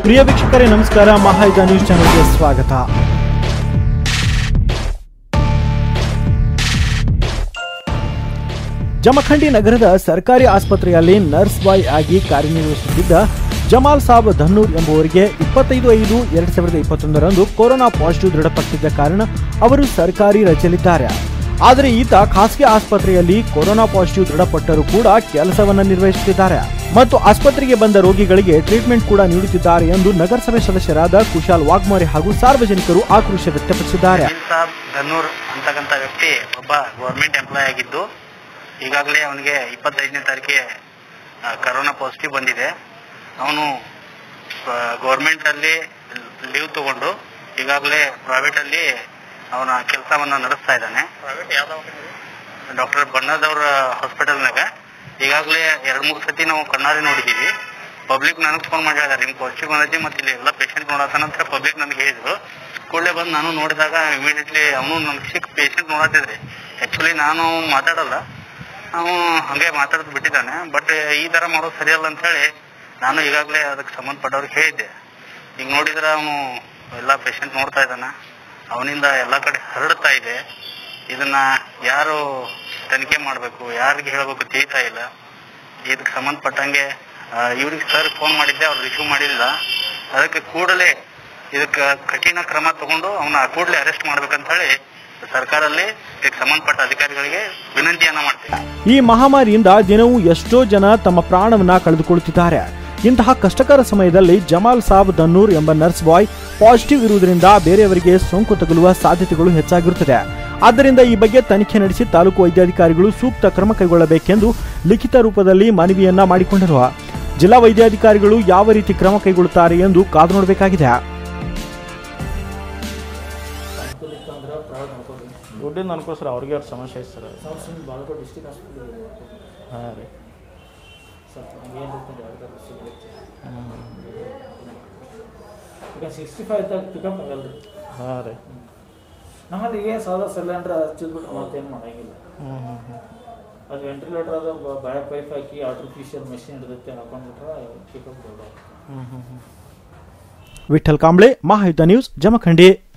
ಪ್ರಿಯ ವೀಕ್ಷಕರೇ ನಮಸ್ಕಾರ ಮಹಾಯುಧ ನ್ಯೂಸ್ ಚಾನೆಲ್ಗೆ ಸ್ವಾಗತ ಜಮಖಂಡಿ ನಗರದ ಸರ್ಕಾರಿ ಆಸ್ಪತ್ರೆಯಲ್ಲಿ ನರ್ಸ್ ಬಾಯ್ ಆಗಿ ಕಾರ್ಯನಿರ್ವಹಿಸುತ್ತಿದ್ದ ಜಮಾಲ್ ಸಾಬ್ ಧನ್ನೂರ್ ಎಂಬುವರಿಗೆ ಇಪ್ಪತ್ತೈದು ಐದು ಎರಡ್ ಸಾವಿರದ ಇಪ್ಪತ್ತೊಂದರಂದು ಕೊರೋನಾ ಪಾಸಿಟಿವ್ ದೃಢಪಟ್ಟಿದ್ದ ಕಾರಣ ಅವರು ಸರ್ಕಾರಿ ರಜೆಯಲ್ಲಿದ್ದಾರೆ ಆದರೆ ಈತ ಖಾಸಗಿ ಆಸ್ಪತ್ರೆಯಲ್ಲಿ ಕೊರೋನಾ ಪಾಸಿಟಿವ್ ದೃಢಪಟ್ಟರೂ ಕೂಡ ಕೆಲಸವನ್ನ ನಿರ್ವಹಿಸುತ್ತಿದ್ದಾರೆ ಮತ್ತು ಆಸ್ಪತ್ರೆಗೆ ಬಂದ ರೋಗಿಗಳಿಗೆ ಟ್ರೀಟ್ಮೆಂಟ್ ಕೂಡ ನೀಡುತ್ತಿದ್ದಾರೆ ಎಂದು ನಗರಸಭೆ ಸದಸ್ಯರಾದ ಕುಶಾಲ್ ವಾಗ್ಮೋರೆ ಹಾಗೂ ಸಾರ್ವಜನಿಕರು ಆಕ್ರೋಶ ವ್ಯಕ್ತಪಡಿಸಿದ್ದಾರೆ ಅನಿಲ್ ಸಾಬ್ ಧನ್ನೂರ್ ಅಂತಕ್ಕಂಥ ವ್ಯಕ್ತಿ ಒಬ್ಬ ಗೌರ್ಮೆಂಟ್ ಎಂಪ್ಲಾಯ್ ಆಗಿದ್ದು ಈಗಾಗಲೇ ಅವನಿಗೆ ಇಪ್ಪತ್ತೈದನೇ ತಾರೀಕಿಗೆ ಕರೋನಾ ಪಾಸಿಟಿವ್ ಬಂದಿದೆ ಅವನು ಗೌರ್ಮೆಂಟ್ ಅಲ್ಲಿ ಲೀವ್ ತಗೊಂಡು ಈಗಾಗಲೇ ಪ್ರೈವೇಟ್ ಅಲ್ಲಿ ಅವನ ಕೆಲಸವನ್ನ ನಡೆಸ್ತಾ ಇದ್ದಾನೆ ಡಾಕ್ಟರ್ ಬಣ್ಣದವ್ರ ಹಾಸ್ಪಿಟಲ್ನಾಗ ಈಗಾಗಲೇ ಎರಡ್ ಮೂರು ಸತಿ ನಾವು ಕಣ್ಣಾರೆ ನೋಡಿದೀವಿ ಪಬ್ಲಿಕ್ ನನಗೆ ಫೋನ್ ಮಾಡಿ ಹೇಳಿದಾರೆ ನಿಮ್ ಪಾಸಿಟಿವ್ ಬಂದೈತಿ ಮತ್ತೆ ಇಲ್ಲಿ ಎಲ್ಲ ಪೇಷಂಟ್ ನೋಡತ್ತಾನ ಅಂತ ಪಬ್ಲಿಕ್ ನನಗೆ ಹೇಳಿದ್ರು ಕೂಡಲೇ ಬಂದು ನಾನು ನೋಡಿದಾಗ ಇಮಿಡಿಯೇಟ್ಲಿ ಅವನು ನನ್ಗೆ ಸಿಕ್ ಪೇಷಂಟ್ ನೋಡತ್ತಿದ್ರಿ ಆಕ್ಚುಲಿ ನಾನು ಮಾತಾಡಲ್ಲ ಅವನು ಹಂಗೆ ಮಾತಾಡೋದು ಬಿಟ್ಟಿದ್ದಾನೆ ಬಟ್ ಈ ತರ ಮಾಡೋದು ಸರಿಯಲ್ಲ ಅಂತ ಹೇಳಿ ನಾನು ಈಗಾಗಲೇ ಅದಕ್ಕೆ ಸಂಬಂಧಪಟ್ಟವ್ರಿಗೆ ಹೇಳಿದ್ದೆ ಈಗ ನೋಡಿದ್ರೆ ಅವನು ಎಲ್ಲ ಪೇಷಂಟ್ ನೋಡ್ತಾ ಇದ್ದಾನ ಅವನಿಂದ ಎಲ್ಲ ಕಡೆ ಹರಡ್ತಾ ಇದೆ ಇದನ್ನ ಯಾರು ತನಿಖೆ ಮಾಡಬೇಕು ಯಾರಿಗೆ ಹೇಳಬೇಕು ತಿಳಿತಾ ಇಲ್ಲ ಇದಕ್ಕೆ ಸಂಬಂಧಪಟ್ಟಂಗೆ ಇವ್ರಿಗೆ ಸರ್ ಫೋನ್ ಮಾಡಿದ್ದೆ ಅವ್ರು ರಿಸೀವ್ ಮಾಡಿಲ್ಲ ಅದಕ್ಕೆ ಕೂಡಲೇ ಇದಕ್ಕೆ ಕಠಿಣ ಕ್ರಮ ತಗೊಂಡು ಅವನ ಕೂಡಲೇ ಅರೆಸ್ಟ್ ಮಾಡ್ಬೇಕಂತ ಹೇಳಿ ಸರ್ಕಾರಲ್ಲಿ ಇದಕ್ಕೆ ಸಂಬಂಧಪಟ್ಟ ಅಧಿಕಾರಿಗಳಿಗೆ ವಿನಂತಿಯನ್ನ ಮಾಡ್ತೀನಿ ಈ ಮಹಾಮಾರಿಯಿಂದ ದಿನವೂ ಎಷ್ಟೋ ಜನ ತಮ್ಮ ಪ್ರಾಣವನ್ನ ಕಳೆದುಕೊಳ್ಳುತ್ತಿದ್ದಾರೆ ಇಂತಹ ಕಷ್ಟಕರ ಸಮಯದಲ್ಲಿ ಜಮಾಲ್ ಸಾಬ್ ದನ್ನೂರ್ ಎಂಬ ನರ್ಸ್ ಬಾಯ್ ಪಾಸಿಟಿವ್ ಇರುವುದರಿಂದ ಬೇರೆಯವರಿಗೆ ಸೋಂಕು ತಗುಲುವ ಸಾಧ್ಯತೆಗಳು ಹೆಚ್ಚಾಗಿರುತ್ತದೆ ಆದ್ದರಿಂದ ಈ ಬಗ್ಗೆ ತನಿಖೆ ನಡೆಸಿ ತಾಲೂಕು ವೈದ್ಯಾಧಿಕಾರಿಗಳು ಸೂಕ್ತ ಕ್ರಮ ಕೈಗೊಳ್ಳಬೇಕೆಂದು ಲಿಖಿತ ರೂಪದಲ್ಲಿ ಮನವಿಯನ್ನ ಮಾಡಿಕೊಂಡರು ಜಿಲ್ಲಾ ವೈದ್ಯಾಧಿಕಾರಿಗಳು ಯಾವ ರೀತಿ ಕ್ರಮ ಕೈಗೊಳ್ಳುತ್ತಾರೆ ಎಂದು ಕಾದು ನೋಡಬೇಕಾಗಿದೆ ದುಡ್ಡಿಂದ ಅನ್ಕೋ ಸರ್ ಅವ್ರಿಗೆ ಅವ್ರ ಸಮಸ್ಯೆ ಐತೆ ಸರ್ ಬಾಗಲಕೋಟೆ ಡಿಸ್ಟಿಕ್ ಹಾಸ್ಪಿಟಲ್ ಹಾಂ ರೀ ಸ್ವಲ್ಪ ಏನು ಈಗ ಸಿಕ್ಸ್ಟಿ ಫೈವ್ ಇದ್ದಾಗ ಪಿಕಪ್ ಆಗಲ್ಲ ರೀ ಹಾಂ ರೀ ನಮ್ಮಲ್ಲಿ ಈಗ ಸಾದಾ ಸಿಲಿಂಡ್ರ್ ಹಚ್ಚಿದ್ಬಿಟ್ಟು ಮತ್ತೇನು ಮಾಡಂಗಿಲ್ಲ ಹ್ಞೂ ಹ್ಞೂ ಹ್ಞೂ ಅದು ವೆಂಟಿಲೇಟರ್ ಅದು ಬಾಯ ಪೈಪ್ ಹಾಕಿ ಆರ್ಟಿಫಿಷಿಯಲ್ ಮೆಷಿನ್ ಇರ್ತೈತೆ ಹಾಕೊಂಡ್ಬಿಟ್ರೆ ಪಿಕಪ್ ದೊಡ್ಡ ವಿಠಲ್ ಕಾಂಬ್ಳೆ ಮಹಾಯುದ್ಧ ನ್ಯೂಸ್ ಜಮಖಂಡಿ